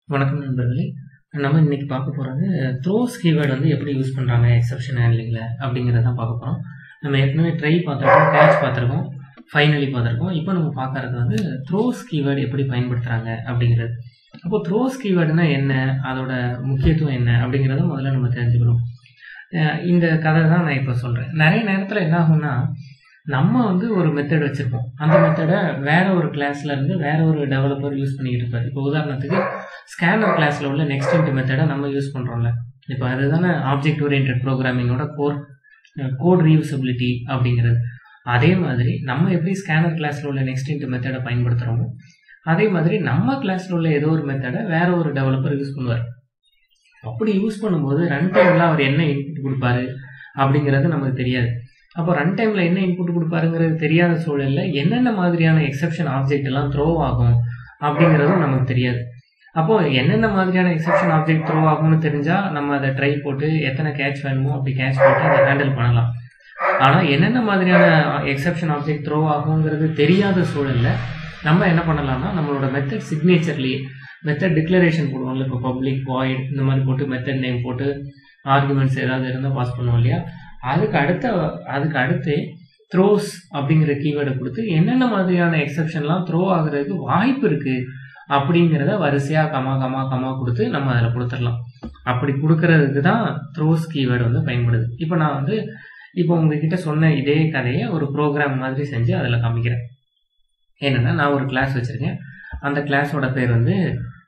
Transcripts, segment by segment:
வணக்கம் நண்பர்களே நம்ம இன்னைக்கு பார்க்க போகிறது த்ரோஸ் கீவேர்டு வந்து எப்படி யூஸ் பண்ணுறாங்க எக்ஸப்ஷன் ஹேண்ட்லிங்கில் அப்படிங்கிறத தான் பார்க்க போகிறோம் நம்ம ஏற்கனவே ட்ரை பார்த்துருக்கோம் கேட்ச் பார்த்துருக்கோம் ஃபைனலி பார்த்துருக்கோம் இப்போ நம்ம பார்க்கறது வந்து த்ரோஸ் கீவேர்டு எப்படி பயன்படுத்துகிறாங்க அப்படிங்கிறது அப்போ த்ரோஸ் கீவேர்டுனா என்ன அதோட முக்கியத்துவம் என்ன அப்படிங்கிறத முதல்ல நம்ம தெரிஞ்சுக்கணும் அஹ் இந்த கதை தான் நான் இப்போ சொல்கிறேன் நிறைய நேரத்தில் என்ன ஆகும்னா நம்ம வந்து ஒரு மெத்தட் வச்சுருப்போம் அந்த மெத்தடை வேற ஒரு கிளாஸ்ல இருந்து வேற ஒரு டெவலப்பர் யூஸ் பண்ணிக்கிட்டு இருப்பார் இப்போ உதாரணத்துக்கு ஸ்கேனர் கிளாஸில் உள்ள நெக்ஸ்ட் இன்ட் மெத்தடை நம்ம யூஸ் பண்ணுறோம்ல இப்போ அதுதானே ஆப்ஜெக்ட் ஓரியன்ட் ப்ரோக்ராமிங்கோட கோர் கோட் ரீயூசபிலிட்டி அப்படிங்கிறது அதே மாதிரி நம்ம எப்படி ஸ்கேனர் கிளாஸில் உள்ள நெக்ஸ்ட் இன்ட் மெத்தடை பயன்படுத்துகிறோமோ அதே மாதிரி நம்ம கிளாஸில் உள்ள ஏதோ ஒரு மெத்தடை வேற ஒரு டெவலப்பர் யூஸ் பண்ணுவார் அப்படி யூஸ் பண்ணும்போது ரன் டைமில் அவர் என்ன இன்புட் கொடுப்பாரு அப்படிங்கிறது நமக்கு தெரியாது அப்போ ரன் டைமில் என்ன இன்புட் கொடுப்பாருங்கிறது தெரியாத சூழலில் என்னென்ன மாதிரியான எக்ஸப்ஷன் ஆப்ஜெக்ட் எல்லாம் த்ரோ ஆகும் அப்படிங்கிறதும் நமக்கு தெரியாது அப்போ என்னென்ன மாதிரியான எக்ஸப்ஷன் ஆப்ஜெக்ட் த்ரோ ஆகும்னு தெரிஞ்சா நம்ம அதை ட்ரை போட்டு எத்தனை கேட்ச் வேணுமோ அப்படி கேட்ச் போட்டு அதை ஹேண்டில் பண்ணலாம் ஆனால் என்னென்ன மாதிரியான எக்ஸப்ஷன் ஆப்ஜெக்ட் த்ரோ ஆகுங்கிறது தெரியாத சூழல்ல நம்ம என்ன பண்ணலாம்னா நம்மளோட மெத்தட் சிக்னேச்சர்லேயே மெத்தட் டிக்ளரேஷன் போடுவோம்ல இப்போ பப்ளிக் வாய்ட் இந்த மாதிரி போட்டு மெத்தட் நேம் போட்டு ஆர்குமெண்ட்ஸ் ஏதாவது இருந்தால் பாஸ் பண்ணுவோம் இல்லையா அதுக்கு அடுத்த அதுக்கு அடுத்து த்ரோஸ் அப்படிங்கிற கீவேர்டை கொடுத்து என்னென்ன மாதிரியான எக்ஸப்ஷன்லாம் த்ரோ ஆகுறதுக்கு வாய்ப்பு இருக்கு அப்படிங்கிறத வரிசையாக கமா கமா கமா கொடுத்து நம்ம அதில் கொடுத்துடலாம் அப்படி கொடுக்கறதுக்கு தான் த்ரோஸ் கீவேர்டு வந்து பயன்படுது இப்போ நான் வந்து இப்போ உங்ககிட்ட சொன்ன இதே கதையை ஒரு ப்ரோக்ராம் மாதிரி செஞ்சு அதில் காமிக்கிறேன் என்னென்னா நான் ஒரு கிளாஸ் வச்சுருக்கேன் அந்த கிளாஸோட பேர் வந்து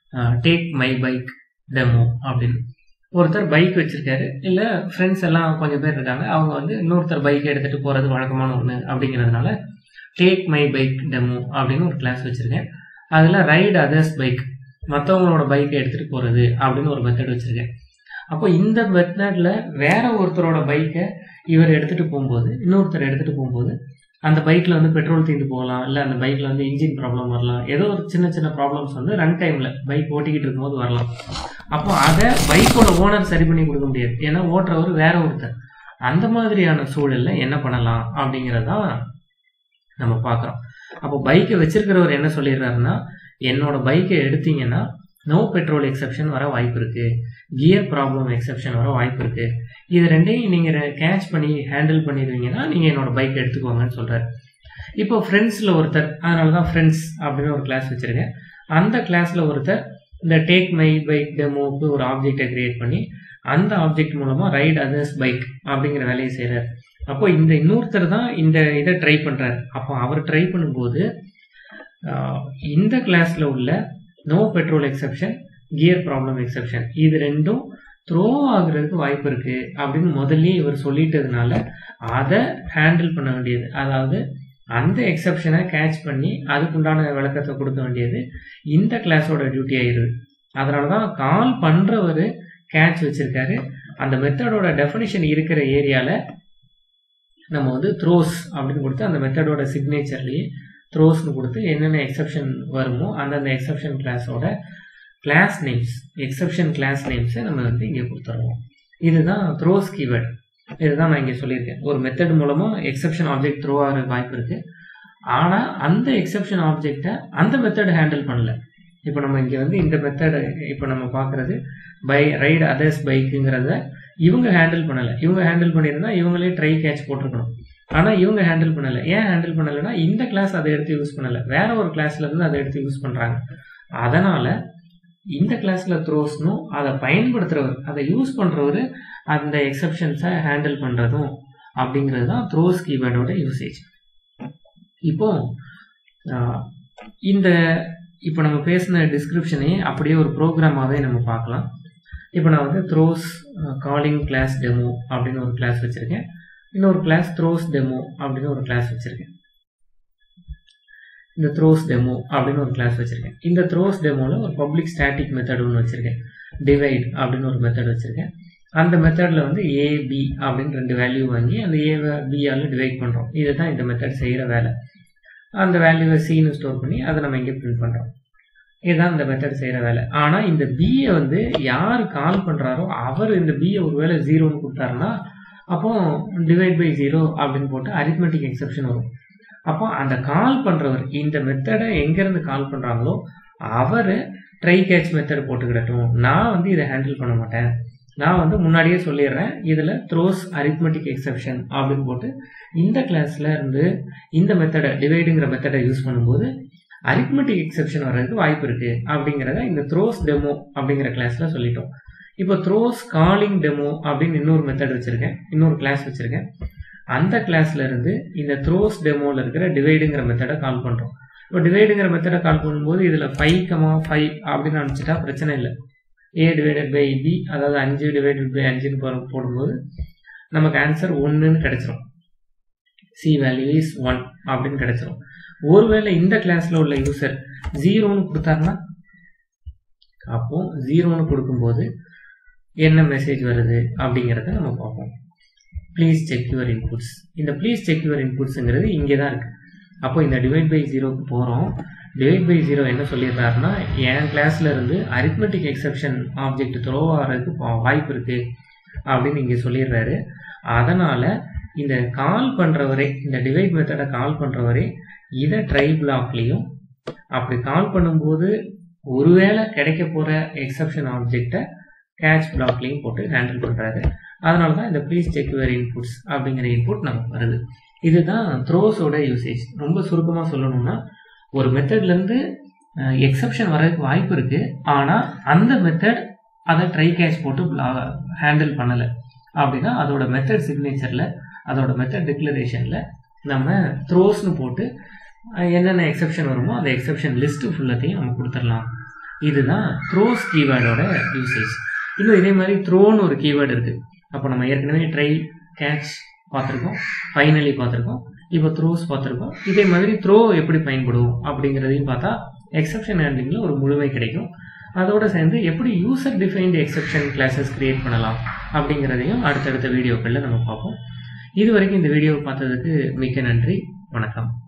டேக் மை பைக் டெமோ அப்படின்னு ஒருத்தர் பைக் வச்சிருக்காரு இல்லை ஃப்ரெண்ட்ஸ் எல்லாம் கொஞ்சம் பேர் இருக்காங்க அவங்க வந்து இன்னொருத்தர் பைக் எடுத்துகிட்டு போகிறது வழக்கமான ஒன்று அப்படிங்கிறதுனால டேக் மை பைக் டெமோ அப்படின்னு ஒரு கிளாஸ் வச்சுருக்கேன் அதில் ரைடு அதர்ஸ் பைக் மற்றவங்களோட பைக்கை எடுத்துகிட்டு போகிறது அப்படின்னு ஒரு மெத்தட் வச்சுருக்கேன் அப்போ இந்த மெத்தடில் வேற ஒருத்தரோட பைக்கை இவர் எடுத்துகிட்டு போகும்போது இன்னொருத்தர் எடுத்துகிட்டு போகும்போது அந்த பைக்கில் வந்து பெட்ரோல் தீர்ந்து போகலாம் இல்லை அந்த பைக்கில் வந்து இன்ஜின் ப்ராப்ளம் வரலாம் ஏதோ ஒரு சின்ன சின்ன ப்ராப்ளம்ஸ் வந்து ரன் டைமில் பைக் ஓட்டிக்கிட்டு இருக்கும்போது வரலாம் அப்போ அதை பைக்கோட ஓனர் சரி பண்ணி கொடுக்க முடியாது ஏன்னா ஓட்டுறவர் வேற ஒருத்தர் அந்த மாதிரியான சூழல்ல என்ன பண்ணலாம் அப்படிங்கிறதான் நம்ம பார்க்குறோம் அப்போ பைக்கை வச்சிருக்கிறவர் என்ன சொல்லிடுறாருன்னா என்னோட பைக்கை எடுத்தீங்கன்னா நோ பெட்ரோல் எக்ஸப்ஷன் வர வாய்ப்பு இருக்கு கியர் ப்ராப்ளம் எக்ஸப்ஷன் வர வாய்ப்பு இருக்கு இது ரெண்டையும் நீங்க கேட்ச் பண்ணி ஹேண்டில் பண்ணிடுவீங்கன்னா நீங்க என்னோட பைக் எடுத்துக்கோங்கன்னு சொல்றாரு இப்போ ஃப்ரெண்ட்ஸ்ல ஒருத்தர் அதனால தான் ஃப்ரெண்ட்ஸ் அப்படின்னு ஒரு கிளாஸ் வச்சிருக்கேன் அந்த கிளாஸ்ல ஒருத்தர் இந்த டேக் மை பைக் டெமோவுக்கு ஒரு ஆப்ஜெக்டை கிரியேட் பண்ணி அந்த ஆப்ஜெக்ட் மூலமா ரைட் அதர்ஸ் பைக் அப்படிங்கிற வேலையை செய்கிறார் அப்போ இந்த இன்னொருத்தர் தான் இந்த இதை ட்ரை பண்றாரு அப்போ அவர் ட்ரை பண்ணும்போது இந்த கிளாஸ்ல உள்ள no petrol exception gear problem exception இது ரெண்டும் த்ரோ ஆகுறதுக்கு வாய்ப்பு இருக்கு அப்படின்னு முதல்லயே இவர் சொல்லிட்டதுனால அதை ஹேண்டில் பண்ண வேண்டியது அதாவது அந்த எக்ஸப்ஷனை கேட்ச் பண்ணி அதுக்குண்டான விளக்கத்தை கொடுக்க வேண்டியது இந்த கிளாஸோட டியூட்டி ஆயிருது அதனால தான் கால் பண்ணுறவர் கேட்ச் வச்சிருக்காரு அந்த மெத்தடோட டெஃபினிஷன் இருக்கிற ஏரியாவில் நம்ம வந்து த்ரோஸ் அப்படின்னு கொடுத்து அந்த மெத்தடோட சிக்னேச்சர்லேயே த்ரோஸ்னு கொடுத்து என்னென்ன எக்ஸப்ஷன் வருமோ அந்தந்த எக்ஸப்ஷன் கிளாஸோட கிளாஸ் நேம்ஸ் எக்ஸப்ஷன் கிளாஸ் நேம்ஸை நம்ம வந்து இங்கே கொடுத்துருவோம் இதுதான் த்ரோஸ் கீவேர்டு இதுதான் நான் இங்கே சொல்லியிருக்கேன் ஒரு மெத்தட் மூலமாக எக்ஸப்ஷன் ஆப்ஜெக்ட் த்ரோ ஆகிற வாய்ப்பு இருக்கு ஆனால் அந்த எக்ஸப்ஷன் ஆப்ஜெக்டை அந்த மெத்தட் ஹேண்டில் பண்ணல இப்போ நம்ம இங்கே வந்து இந்த மெத்தடை இப்போ நம்ம பார்க்குறது பை ரைடு அதர்ஸ் பைக்குங்கிறத இவங்க ஹேண்டில் பண்ணலை இவங்க ஹேண்டில் பண்ணியிருந்தா இவங்களே ட்ரை கேட்ச் போட்டிருக்கணும் ஆனால் இவங்க ஹேண்டில் பண்ணலை ஏன் ஹேண்டில் பண்ணலைன்னா இந்த கிளாஸ் அதை எடுத்து யூஸ் பண்ணலை வேற ஒரு கிளாஸ்ல இருந்து அதை எடுத்து யூஸ் பண்ணுறாங்க அதனால இந்த கிளாஸ்ல த்ரோஸ்னும் அதை பயன்படுத்துறவர் அதை யூஸ் பண்றவர் அந்த எக்ஸப்ஷன்ஸை ஹேண்டில் பண்றதும் அப்படிங்கிறது தான் த்ரோஸ் கீவேர்டோட யூசேஜ் இப்போ இந்த இப்போ நம்ம பேசின டிஸ்கிரிப்ஷனே அப்படியே ஒரு ப்ரோக்ராமாகவே நம்ம பார்க்கலாம் இப்போ நான் வந்து த்ரோஸ் காலிங் கிளாஸ் டெமோ அப்படின்னு ஒரு கிளாஸ் வச்சுருக்கேன் இன்னொரு கிளாஸ் த்ரோஸ் டெமோ அப்படின்னு ஒரு கிளாஸ் வச்சுருக்கேன் இந்த த்ரோஸ் டெமோ அப்படின்னு ஒரு கிளாஸ் வச்சுருக்கேன் இந்த த்ரோஸ் டெமோவில் ஒரு பப்ளிக் ஸ்டாட்டிக் மெத்தட் ஒன்று வச்சுருக்கேன் டிவைட் அப்படின்னு ஒரு மெத்தட் வச்சுருக்கேன் அந்த மெத்தடில் வந்து ஏ பி அப்படின்னு ரெண்டு வேல்யூ வாங்கி அந்த ஏவை பியால் டிவைட் பண்ணுறோம் இதுதான் இந்த மெத்தட் செய்கிற வேலை அந்த வேல்யூவை சீனு ஸ்டோர் பண்ணி அதை நம்ம இங்கே பிரிண்ட் பண்ணுறோம் இதுதான் இந்த மெத்தட் செய்கிற வேலை ஆனால் இந்த பியை வந்து யார் கால் பண்ணுறாரோ அவர் இந்த பியை ஒரு வேலை ஜீரோன்னு கொடுத்தாருன்னா அப்போ டிவைட் பை ஜீரோ அப்படின்னு போட்டு அரித்மெட்டிக் எக்ஸப்ஷன் வரும் அப்போ அந்த கால் பண்றவர் இந்த மெத்தடை எங்கேருந்து கால் பண்றாங்களோ அவர் ட்ரை கேட்ச் மெத்தட் போட்டுக்கிடட்டும் நான் வந்து இதை ஹேண்டில் பண்ண மாட்டேன் நான் வந்து முன்னாடியே சொல்லிடுறேன் இதில் த்ரோஸ் அரித்மெட்டிக் எக்ஸப்ஷன் அப்படின்னு போட்டு இந்த கிளாஸில் இருந்து இந்த மெத்தடை டிவைடுங்கிற மெத்தடை யூஸ் பண்ணும்போது அரித்மெட்டிக் எக்ஸப்ஷன் வர்றதுக்கு வாய்ப்பு இருக்குது அப்படிங்கிறத இந்த த்ரோஸ் டெமோ அப்படிங்கிற கிளாஸில் சொல்லிட்டோம் இப்போ த்ரோஸ் காலிங் டெமோ அப்படின்னு இன்னொரு மெத்தட் வச்சுருக்கேன் இன்னொரு கிளாஸ் வச்சுருக்கேன் அந்த கிளாஸ்ல இருந்து இந்த த்ரோஸ் டெமோவில் இருக்கிற டிவைடுங்கிற மெத்தடை கால் பண்ணுறோம் இப்போ டிவைடுங்கிற மெத்தடை கால் பண்ணும்போது இதில் ஃபைவ் கமா ஃபைவ் அப்படின்னு அனுப்பிச்சிட்டா பிரச்சனை இல்லை ஏ டிவைடட் பை பி அதாவது அஞ்சு டிவைடட் பை அஞ்சுன்னு போ போடும்போது நமக்கு ஆன்சர் ஒன்றுன்னு கிடைச்சிரும் சி வேல்யூ இஸ் ஒன் அப்படின்னு கிடைச்சிரும் ஒருவேளை இந்த கிளாஸில் உள்ள யூசர் ஜீரோன்னு கொடுத்தாருன்னா அப்போ ஜீரோன்னு கொடுக்கும்போது என்ன மெசேஜ் வருது அப்படிங்கிறத நம்ம பார்ப்போம் ப்ளீஸ் செக் யுவர் இன்புட்ஸ் இந்த ப்ளீஸ் செக் யுவர் இன்புட்ஸுங்கிறது இங்கே தான் இருக்குது அப்போ இந்த டிவைட் பை ஜீரோக்கு போகிறோம் டிவைட் பை ஜீரோ என்ன சொல்லியிருக்காருன்னா என் கிளாஸ்ல இருந்து அரித்மெட்டிக் எக்ஸப்ஷன் ஆப்ஜெக்ட் த்ரோ ஆகிறதுக்கு வாய்ப்பு இருக்குது அப்படின்னு இங்கே சொல்லிடுறாரு அதனால் இந்த கால் பண்ணுறவரே இந்த டிவைட் மெத்தடை கால் பண்ணுறவரே இதை ட்ரை பிளாக்லேயும் அப்படி கால் பண்ணும்போது ஒருவேளை கிடைக்க போகிற எக்ஸப்ஷன் ஆப்ஜெக்டை கேட்ச் பிளாக்லேயும் போட்டு ஹேண்டில் பண்ணுறாரு அதனால தான் இந்த ப்ளீஸ் செக் யுவர் இன்புட்ஸ் அப்படிங்கிற இன்புட் நமக்கு வருது இதுதான் த்ரோஸோட யூசேஜ் ரொம்ப சுருக்கமாக சொல்லணும்னா ஒரு மெத்தட்லேருந்து எக்ஸப்ஷன் வர்றதுக்கு வாய்ப்பு இருக்குது ஆனால் அந்த மெத்தட் அதை ட்ரை கேட்ச் போட்டு ஹேண்டில் பண்ணலை அப்படின்னா அதோட மெத்தட் சிக்னேச்சரில் அதோட மெத்தட் டிக்ளரேஷனில் நம்ம த்ரோஸ்னு போட்டு என்னென்ன எக்ஸப்ஷன் வருமோ அந்த எக்ஸப்ஷன் லிஸ்ட்டு ஃபுல்லத்தையும் நம்ம கொடுத்துடலாம் இதுதான் த்ரோஸ் கீவேர்டோட யூசேஜ் இன்னும் இதே மாதிரி த்ரோன்னு ஒரு கீவேர்டு இருக்குது அப்போ நம்ம ஏற்கனவே ட்ரை கேட்ச் பார்த்துருக்கோம் ஃபைனலி பார்த்துருக்கோம் இப்போ த்ரோஸ் பார்த்துருக்கோம் இதே மாதிரி த்ரோ எப்படி பயன்படும் அப்படிங்கிறதையும் பார்த்தா எக்ஸப்ஷன் ஹேண்ட்லிங்கில் ஒரு முழுமை கிடைக்கும் அதோடு சேர்ந்து எப்படி user defined exception classes create பண்ணலாம் அப்படிங்கிறதையும் அடுத்தடுத்த வீடியோக்களில் நம்ம பார்ப்போம் இது வரைக்கும் இந்த வீடியோவை பார்த்ததுக்கு மிக்க நன்றி வணக்கம்